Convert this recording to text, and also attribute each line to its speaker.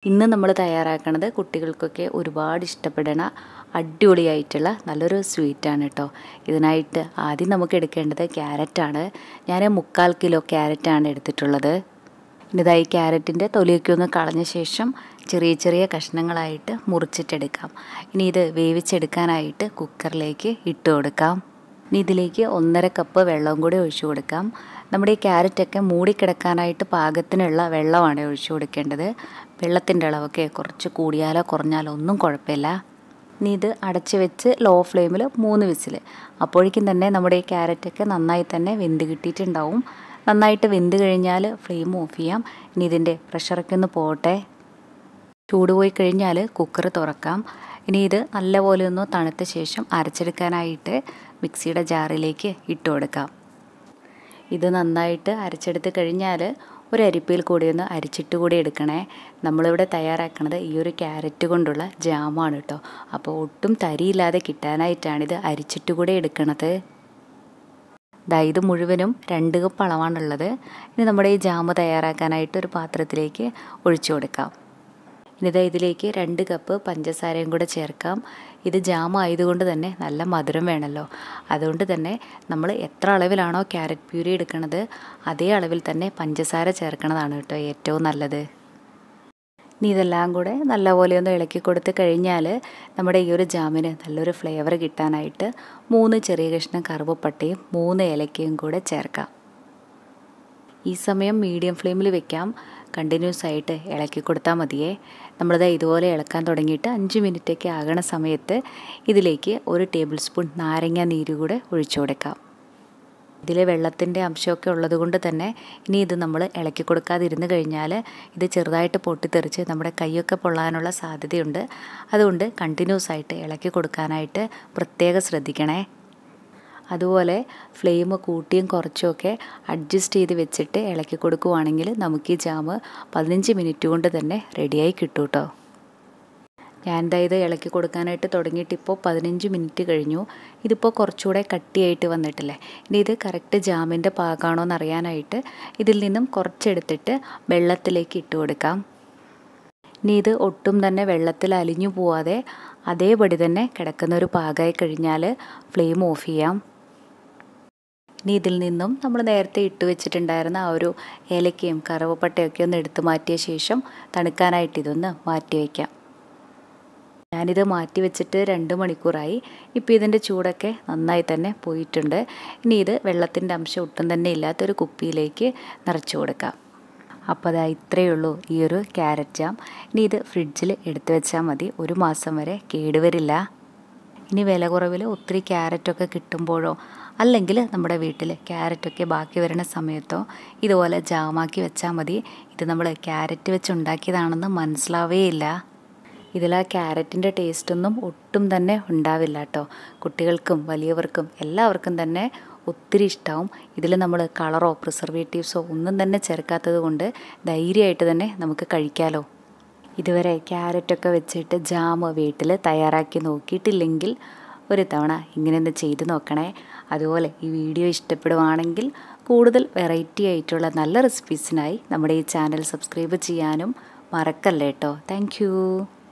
Speaker 1: ഇന്ന് നമ്മൾ തയ്യാറാക്കുന്നത് കുട്ടികൾക്കൊക്കെ ഒരുപാട് ഇഷ്ടപ്പെടുന്ന അടിപൊളിയായിട്ടുള്ള നല്ലൊരു സ്വീറ്റാണ് കേട്ടോ ഇതിനായിട്ട് ആദ്യം നമുക്ക് എടുക്കേണ്ടത് ക്യാരറ്റാണ് ഞാൻ മുക്കാൽ കിലോ ക്യാരറ്റാണ് എടുത്തിട്ടുള്ളത് ഇതായി ക്യാരറ്റിൻ്റെ തൊലിയൊക്കെ ഒന്ന് കളഞ്ഞ ശേഷം ചെറിയ ചെറിയ കഷ്ണങ്ങളായിട്ട് മുറിച്ചിട്ടെടുക്കാം ഇനി ഇത് വേവിച്ചെടുക്കാനായിട്ട് കുക്കറിലേക്ക് ഇട്ട് കൊടുക്കാം ഇനി ഇതിലേക്ക് ഒന്നര കപ്പ് വെള്ളവും കൂടി ഒഴിച്ചു കൊടുക്കാം നമ്മുടെ ഈ ക്യാരറ്റൊക്കെ മൂടിക്കിടക്കാനായിട്ട് പാകത്തിനുള്ള വെള്ളമാണ് ഒഴിച്ചു കൊടുക്കേണ്ടത് വെള്ളത്തിൻ്റെ അളവൊക്കെ കുറച്ച് കൂടിയാലോ കുറഞ്ഞാലോ ഒന്നും കുഴപ്പമില്ല ഇനി ഇത് അടച്ച് വെച്ച് ലോ ഫ്ലെയിമിൽ മൂന്ന് വിസിൽ അപ്പോഴേക്കും തന്നെ നമ്മുടെ ഈ ക്യാരറ്റൊക്കെ നന്നായി തന്നെ വെന്ത് കിട്ടിയിട്ടുണ്ടാവും നന്നായിട്ട് വെന്ത് കഴിഞ്ഞാൽ ഫ്ലെയിം ഓഫ് ചെയ്യാം ഇനി ഇതിൻ്റെ പ്രഷറൊക്കെ ഒന്ന് പോട്ടെ ചൂട് പോയി കഴിഞ്ഞാൽ കുക്കർ തുറക്കാം ഇനി ഇത് നല്ലപോലെ ഒന്ന് തണുത്ത ശേഷം അരച്ചെടുക്കാനായിട്ട് മിക്സിയുടെ ജാറിലേക്ക് ഇട്ട് കൊടുക്കാം ഇത് നന്നായിട്ട് അരച്ചെടുത്ത് കഴിഞ്ഞാൽ ഒരു അരിപ്പയിൽ കൂടി ഒന്ന് അരിച്ചിട്ട് കൂടി എടുക്കണേ നമ്മളിവിടെ തയ്യാറാക്കുന്നത് ഈ ഒരു ക്യാരറ്റ് കൊണ്ടുള്ള ജാമാണ് കേട്ടോ അപ്പോൾ ഒട്ടും തരിയില്ലാതെ കിട്ടാനായിട്ടാണിത് അരിച്ചിട്ട് കൂടി എടുക്കണത് ദാ ഇത് മുഴുവനും രണ്ട് കപ്പ് അളവാണുള്ളത് ഇനി നമ്മുടെ ഈ ജാമ് തയ്യാറാക്കാനായിട്ട് ഒരു പാത്രത്തിലേക്ക് ഒഴിച്ചു കൊടുക്കാം ഇനിതാ ഇതിലേക്ക് രണ്ട് കപ്പ് പഞ്ചസാരയും കൂടെ ചേർക്കാം ഇത് ജാം ആയതുകൊണ്ട് തന്നെ നല്ല മധുരം വേണമല്ലോ അതുകൊണ്ട് തന്നെ നമ്മൾ എത്ര അളവിലാണോ ക്യാരറ്റ് പ്യൂരി എടുക്കുന്നത് അതേ അളവിൽ തന്നെ പഞ്ചസാര ചേർക്കണതാണ് കേട്ടോ ഏറ്റവും നല്ലത് ഇനി ഇതെല്ലാം കൂടെ നല്ലപോലെ ഒന്ന് ഇളക്കി കൊടുത്ത് കഴിഞ്ഞാൽ നമ്മുടെ ഈ ഒരു ജാമിന് നല്ലൊരു ഫ്ലേവർ കിട്ടാനായിട്ട് മൂന്ന് ചെറിയ കഷ്ണം കറുവപ്പട്ടയും മൂന്ന് ഏലക്കയും കൂടെ ചേർക്കാം ഈ സമയം മീഡിയം ഫ്ലെയിമിൽ വെക്കാം കണ്ടിന്യൂസ് ആയിട്ട് ഇളക്കി കൊടുത്താൽ മതിയേ നമ്മളിത് ഇതുപോലെ ഇളക്കാൻ തുടങ്ങിയിട്ട് അഞ്ച് മിനിറ്റൊക്കെ ആകണ സമയത്ത് ഇതിലേക്ക് ഒരു ടേബിൾ സ്പൂൺ നാരങ്ങ നീര് കൂടെ ഒഴിച്ചു കൊടുക്കാം ഇതിലെ വെള്ളത്തിൻ്റെ അംശമൊക്കെ ഉള്ളത് കൊണ്ട് തന്നെ ഇനി ഇത് നമ്മൾ ഇളക്കി കൊടുക്കാതിരുന്ന് കഴിഞ്ഞാൽ ഇത് ചെറുതായിട്ട് പൊട്ടിത്തെറിച്ച് നമ്മുടെ കൈയൊക്കെ പൊള്ളാനുള്ള സാധ്യതയുണ്ട് അതുകൊണ്ട് കണ്ടിന്യൂസ് ആയിട്ട് ഇളക്കി കൊടുക്കാനായിട്ട് പ്രത്യേകം ശ്രദ്ധിക്കണേ അതുപോലെ ഫ്ലെയിം കൂട്ടിയും കുറച്ചുമൊക്കെ അഡ്ജസ്റ്റ് ചെയ്ത് വെച്ചിട്ട് ഇളക്കി കൊടുക്കുവാണെങ്കിൽ നമുക്ക് ഈ ജാമ് പതിനഞ്ച് മിനിറ്റ് കൊണ്ട് തന്നെ റെഡിയായി കിട്ടും കേട്ടോ ഞാൻ എന്താ ഇത് ഇളക്കി കൊടുക്കാനായിട്ട് തുടങ്ങിയിട്ട് ഇപ്പോൾ പതിനഞ്ച് മിനിറ്റ് കഴിഞ്ഞു ഇതിപ്പോൾ കുറച്ചുകൂടെ കട്ടിയായിട്ട് വന്നിട്ടില്ലേ ഇനി ഇത് കറക്റ്റ് ജാമിൻ്റെ പാകമാണോ എന്ന് അറിയാനായിട്ട് ഇതിൽ നിന്നും കുറച്ചെടുത്തിട്ട് വെള്ളത്തിലേക്ക് ഇട്ട് കൊടുക്കാം ഇനി ഇത് ഒട്ടും തന്നെ വെള്ളത്തിൽ അലിഞ്ഞു പോവാതെ അതേപടി തന്നെ കിടക്കുന്ന ഒരു പാകമായി കഴിഞ്ഞാൽ ഫ്ലെയിം ഓഫ് ചെയ്യാം ഇനി ഇതിൽ നിന്നും നമ്മൾ നേരത്തെ ഇട്ട് വെച്ചിട്ടുണ്ടായിരുന്ന ആ ഒരു ഏലക്കയും കറുവപ്പട്ടയൊക്കെ ഒന്ന് എടുത്തു മാറ്റിയ ശേഷം തണുക്കാനായിട്ട് ഇതൊന്ന് മാറ്റി വയ്ക്കാം ഞാനിത് മാറ്റി വെച്ചിട്ട് രണ്ട് മണിക്കൂറായി ഇപ്പോൾ ഇതിൻ്റെ ചൂടൊക്കെ നന്നായി തന്നെ പോയിട്ടുണ്ട് ഇനി ഇത് വെള്ളത്തിൻ്റെ അംശം ഒട്ടും തന്നെ ഇല്ലാത്തൊരു കുപ്പിയിലേക്ക് നിറച്ചു കൊടുക്കാം അപ്പോൾ അതാ ഇത്രയേ ഉള്ളൂ ഈ ഒരു ക്യാരറ്റ് ജാം ഇനി ഇത് ഫ്രിഡ്ജിൽ എടുത്തു വെച്ചാൽ മതി ഒരു മാസം വരെ കേടുവരില്ല ഇനി വില കുറവിൽ ഒത്തിരി ക്യാരറ്റൊക്കെ കിട്ടുമ്പോഴോ അല്ലെങ്കിൽ നമ്മുടെ വീട്ടിൽ ക്യാരറ്റൊക്കെ ബാക്കി വരുന്ന സമയത്തോ ഇതുപോലെ ജാമാക്കി വെച്ചാൽ മതി ഇത് നമ്മൾ ക്യാരറ്റ് വെച്ച് ഉണ്ടാക്കിയതാണെന്ന് മനസ്സിലാവേയില്ല ഇതിൽ ആ ക്യാരറ്റിൻ്റെ ടേസ്റ്റൊന്നും ഒട്ടും തന്നെ ഉണ്ടാവില്ല കേട്ടോ കുട്ടികൾക്കും വലിയവർക്കും എല്ലാവർക്കും തന്നെ ഒത്തിരി ഇഷ്ടമാവും ഇതിൽ നമ്മൾ കളറോ പ്രിസർവേറ്റീവ്സോ ഒന്നും തന്നെ ചേർക്കാത്തത് കൊണ്ട് ധൈര്യമായിട്ട് തന്നെ നമുക്ക് കഴിക്കാമല്ലോ ഇതുവരെ ക്യാരറ്റൊക്കെ വെച്ചിട്ട് ജാം വീട്ടിൽ തയ്യാറാക്കി നോക്കിയിട്ടില്ലെങ്കിൽ ഒരു തവണ ഇങ്ങനെ ഒന്ന് ചെയ്ത് നോക്കണേ അതുപോലെ ഈ വീഡിയോ ഇഷ്ടപ്പെടുവാണെങ്കിൽ കൂടുതൽ വെറൈറ്റി ആയിട്ടുള്ള നല്ല റെസിപ്പീസിനായി നമ്മുടെ ഈ ചാനൽ സബ്സ്ക്രൈബ് ചെയ്യാനും മറക്കല്ലേ കേട്ടോ താങ്ക്